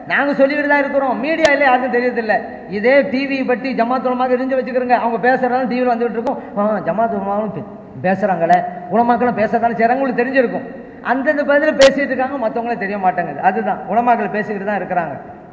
நாங்க சொல்லிக்கிட்டு தான் இருக்கிறோம் மீடியால யாருக்கும் தெரியறதில்ல இதே டிவி பற்றி ஜமாத்துலமாக இருந்து வச்சுக்கிறோங்க அவங்க பேசுறதாலும் டிவியில் வந்துகிட்டு இருக்கும் ஆ ஜமாத்துலமாவும் பேசுறாங்களே உலமாக்களும் பேசத்தானே செய்றாங்க உங்களுக்கு தெரிஞ்சிருக்கும் அந்தந்த பதில் பேசிட்டு இருக்காங்க மற்றவங்களே தெரிய மாட்டேங்குது அதுதான் உலமாக்கள் பேசிக்கிட்டு தான் இருக்கிறாங்க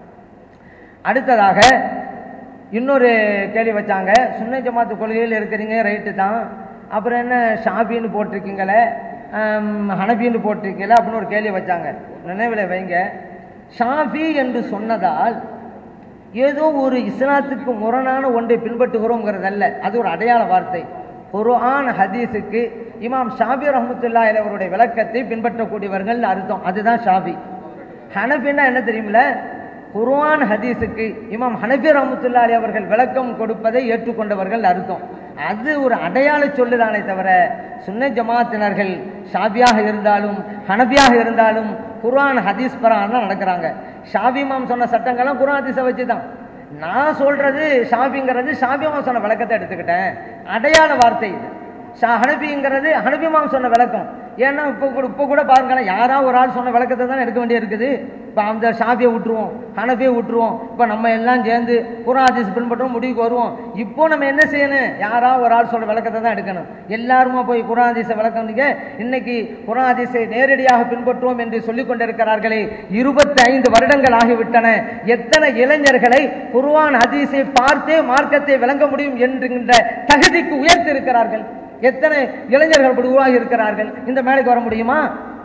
அடுத்ததாக இன்னொரு கேள்வி வச்சாங்க சுன்னை ஜமாத்து கொள்கையில் இருக்கிறீங்க ரைட்டு தான் அப்புறம் என்ன ஷாபின்னு போட்டிருக்கீங்களே ஆம், ஹனபின்னு போட்டிருக்கீங்களே அப்படின்னு ஒரு கேள்வி வச்சாங்க நினைவில் வைங்க ஷாஃபி என்று சொன்னதால் ஏதோ ஒரு இஸ்லாத்துக்கு முரணான ஒன்றை பின்பற்றுகிறோங்கிறதல்ல அது ஒரு அடையாள வார்த்தை குர்ஆன் ஹதீஸுக்கு இமாம் ஷாபி ரஹமத்துல்லாஹி அலைஹி அவருடைய விளக்கத்தை பின்பற்றக்கூடியவர்கள் அர்த்தம் அதுதான் ஷாபி ஹனபின்னா என்ன தெரியுமில குர்ஆன் ஹதீஸுக்கு இமாம் ஹனபி ரஹமத்துல்லாஹி அவர்கள் விளக்கம் கொடுப்பதை ஏற்றுக்கொண்டவர்கள் அர்த்தம் அது ஒரு அடையாள சொல்லுதானே தவிர சுன்ன ஜமாத்தினர்கள் ஷாபியாக இருந்தாலும் ஹனபியாக இருந்தாலும் குர்ஆன் ஹதீஸ் பரம் தான் நடக்கிறாங்க ஷாபி இமாம் சொன்ன சட்டங்கள்லாம் குர்ஆன் ஹதீஸை வச்சு தான் நான் சொல்றது ஷாபிங்கிறது ஷாபி இமாம் சொன்ன விளக்கத்தை எடுத்துக்கிட்டேன் அடையாள வார்த்தை இது ஷா ஹனபிங்கிறது ஹனபி இமாம் சொன்ன விளக்கம் ஏன்னா இப்போ கூட இப்போ கூட பாருங்களேன் யாரா ஒரு ஆள் சொன்ன விளக்கத்தை தான் எடுக்க வேண்டிய இருக்குது இப்போ அந்த ஷாபியை விட்டுருவோம் ஹனபியை விட்டுருவோம் இப்போ நம்ம எல்லாம் சேர்ந்து குரான் ஹதீஸ் பின்பற்றோம் முடிவுக்கு வருவோம் இப்போ நம்ம என்ன செய்யணும் யாரா ஒரு ஆள் சொல்ற விளக்கத்தை தான் எடுக்கணும் எல்லாருமா போய் குரான் ஹதீஸை விளக்கம் நீங்க இன்னைக்கு குரான் ஹதீஸை நேரடியாக பின்பற்றுவோம் என்று சொல்லிக் கொண்டிருக்கிறார்களே இருபத்தி ஐந்து வருடங்கள் ஆகிவிட்டன எத்தனை இளைஞர்களை குர்ஆன் ஹதீஸை பார்த்தே மார்க்கத்தை விளங்க முடியும் என்கின்ற தகுதிக்கு உயர்த்தி இருக்கிறார்கள் எத்தனை இளைஞர்கள் இப்படி உருவாகி இருக்கிறார்கள் இந்த மேடைக்கு வர முடியுமா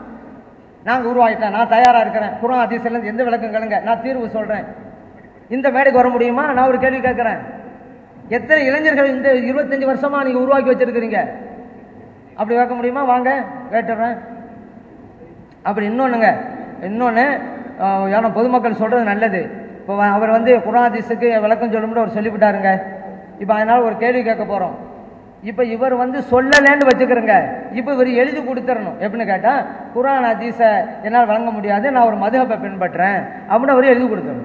நாங்க உருவாகிட்டேன் நான் தயாரா இருக்கிறேன் குரான் ஹதீஸ்ல இருந்து எந்த விளக்கம் கேளுங்க நான் தீர்வு சொல்றேன் இந்த மேடைக்கு வர முடியுமா நான் ஒரு கேள்வி கேட்கிறேன் எத்தனை இளைஞர்கள் இந்த இருபத்தஞ்சு வருஷமா நீங்க உருவாக்கி வச்சிருக்கிறீங்க அப்படி கேட்க முடியுமா வாங்க கேட்டுறேன் அப்படி இன்னொன்னுங்க இன்னொன்று ஏன்னா பொதுமக்கள் சொல்றது நல்லது இப்போ வ- அவர் வந்து குராதிஸுக்கு விளக்கம் சொல்லும்போது அவர் சொல்லிவிட்டாருங்க இப்போ அதனால ஒரு கேள்வி கேட்க போறோம் இப்போ இவர் வந்து சொல்லலேன்னு வச்சுக்கிறேங்க இப்போ இவர் எழுதி கொடுத்துடணும் எப்படின்னு கேட்டால் குரான் ஹதீஸை என்னால் வழங்க முடியாது நான் ஒரு மதுஹபை பின்பற்றேன் அப்படின்னு அவர் எழுதி கொடுத்துடணும்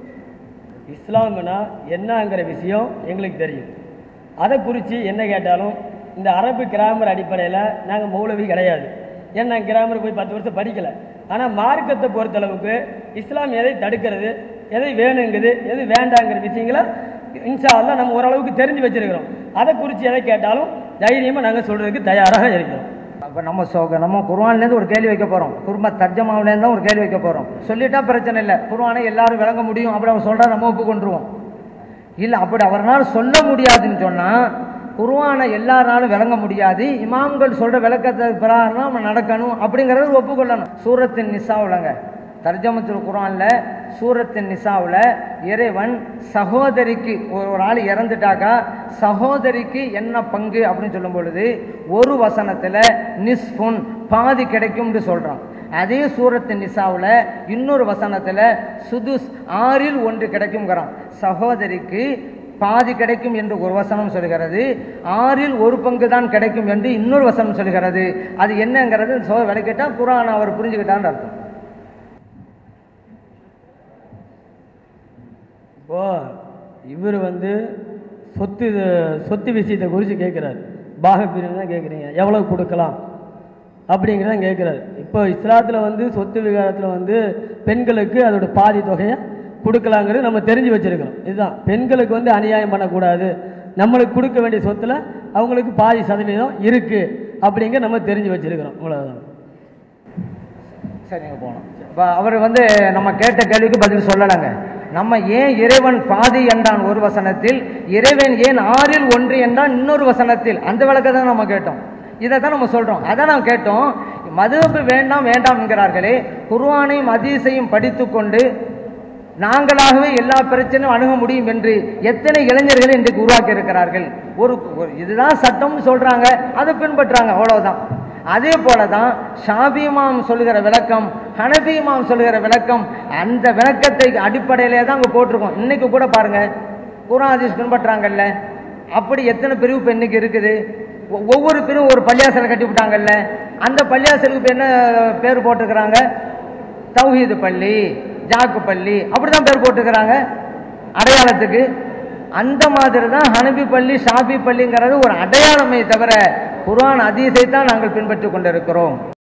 இஸ்லாம்னா என்னங்கிற விஷயம் எங்களுக்கு தெரியும் அதை குறித்து என்ன கேட்டாலும் இந்த அரபு கிராமர் அடிப்படையில் நாங்கள் மௌலவி கிடையாது ஏன்னா நான் கிராமர் போய் பத்து வருஷம் படிக்கலை ஆனால் மார்க்கத்தை பொறுத்தளவுக்கு இஸ்லாம் எதை தடுக்கிறது எதை வேணுங்குது எது வேண்டாங்கிற விஷயங்களை இன்ஷா அல்லாஹ் நம்ம ஓரளவுக்கு தெரிஞ்சு வச்சிருக்கிறோம் அதை குறித்து எதை கேட்டாலும் தைரியமாக நாங்கள் சொல்கிறதுக்கு தயாராக இருக்கிறோம் அப்போ நம்ம சொ நம்ம குர்ஆன்லேருந்து ஒரு கேள்வி வைக்க போகிறோம் குர்ம தர்ஜமாவிலேருந்து தான் ஒரு கேள்வி வைக்க போகிறோம் சொல்லிட்டா பிரச்சனை இல்லை குர்ஆனை எல்லாரும் விளங்க முடியும் அப்படி அவர் சொல்கிறா நம்ம ஒப்புக்கொண்டுருவோம் இல்லை அப்படி அவரால் சொல்ல முடியாதுன்னு சொன்னால் குர்ஆனை எல்லாராலும் விளங்க முடியாது இமாம்கள் சொல்கிற விளக்கத்தை பிரகாரம் நம்ம நடக்கணும் அப்படிங்கிறத ஒப்புக்கொள்ளணும் சூரத்தின் நிசாவுலங்க தர்ஜமத்துல் குர்ஆன்ல சூரத்தின் நிசாவுல இறைவன் சகோதரிக்கு ஒரு ஒரு ஆள் இறந்துட்டாக்கா சகோதரிக்கு என்ன பங்கு அப்படின்னு சொல்லும் பொழுது ஒரு வசனத்துல நிஸ்ஃபுன் பாதி கிடைக்கும்னு சொல்றான் அதே சூரத்தின் நிசாவுல இன்னொரு வசனத்துல சுதுஸ் ஆறில் ஒன்று கிடைக்கும்ங்கிறான் சகோதரிக்கு பாதி கிடைக்கும் என்று ஒரு வசனம் சொல்கிறது ஆறில் ஒரு பங்கு தான் கிடைக்கும் என்று இன்னொரு வசனம் சொல்கிறது அது என்னங்கிறது சோ விளக்கிட்டா குரான் அவர் புரிஞ்சுக்கிட்டான்னு அர்த்தம் இப்போ இவர் வந்து சொத்து சொத்து விஷயத்தை குறித்து கேட்குறாரு பாகப்பிரிவு தான் கேட்குறீங்க எவ்வளோ கொடுக்கலாம் அப்படிங்கிறத கேட்குறாரு இப்போ இஸ்லாத்தில் வந்து சொத்து விகாரத்தில் வந்து பெண்களுக்கு அதோட பாதி தொகையை கொடுக்கலாங்கிறது நம்ம தெரிஞ்சு வச்சிருக்கிறோம் இதுதான் பெண்களுக்கு வந்து அநியாயம் பண்ணக்கூடாது நம்மளுக்கு கொடுக்க வேண்டிய சொத்துல அவங்களுக்கு பாதி சதவீதம் இருக்குது அப்படிங்கிற நம்ம தெரிஞ்சு வச்சிருக்கிறோம் அவ்வளோதான் சரி நீங்க போகணும் இப்போ அவர் வந்து நம்ம கேட்ட கேள்விக்கு பதில் சொல்லலைங்க நம்ம ஏன் இறைவன் பாதி என்றான் ஒரு வசனத்தில் இறைவன் ஏன் ஆறில் ஒன்று என்றான் இன்னொரு வசனத்தில் அந்த விளக்கத்தை தான் நம்ம கேட்டோம் இதை தான் நம்ம சொல்றோம் அதை நாம் கேட்டோம் மதுஹப் வேண்டாம் வேண்டாம் என்கிறார்களே குர்ஆனையும் அதீஸையும் படித்துக்கொண்டு நாங்களாகவே எல்லா பிரச்சனையும் அணுக முடியும் என்று எத்தனை இளைஞர்களை இன்றைக்கு உருவாக்கி இருக்கிறார்கள் ஒரு ஒரு- இதுதான் சட்டம்னு சொல்றாங்க அதை பின்பற்றுறாங்க அவ்வளவுதான் அதே போலதான் ஷாபி இமாம் சொல்லுகிற விளக்கம் ஹனபி இமாம் சொல்லுகிற விளக்கம் அந்த விளக்கத்தை அடிப்படையிலே தான் அங்க போட்டிருக்கோம் இன்னைக்கு கூட பாருங்க குரான் ஹதீஸ் பின்பற்றாங்கல்ல அப்படி எத்தனை பிரிவு இப்ப இன்னைக்கு இருக்குது ஒ- ஒவ்வொரு பிரிவு ஒரு பள்ளியாசலை கட்டி விட்டாங்கல்ல அந்த பள்ளியாசலுக்கு இப்ப என்ன பேர் போட்டிருக்கிறாங்க தௌஹீது பள்ளி ஜாக்கு பள்ளி அப்படிதான் பேர் போட்டுக்கிறாங்க அடையாளத்துக்கு அந்த மாதிரி தான் ஹனபி பள்ளி ஷாபி பள்ளிங்கிறது ஒரு அடையாளமே தவிர குர்ஆன் அதீஸை தான் நாங்கள் பின்பற்றிக் கொண்டிருக்கிறோம்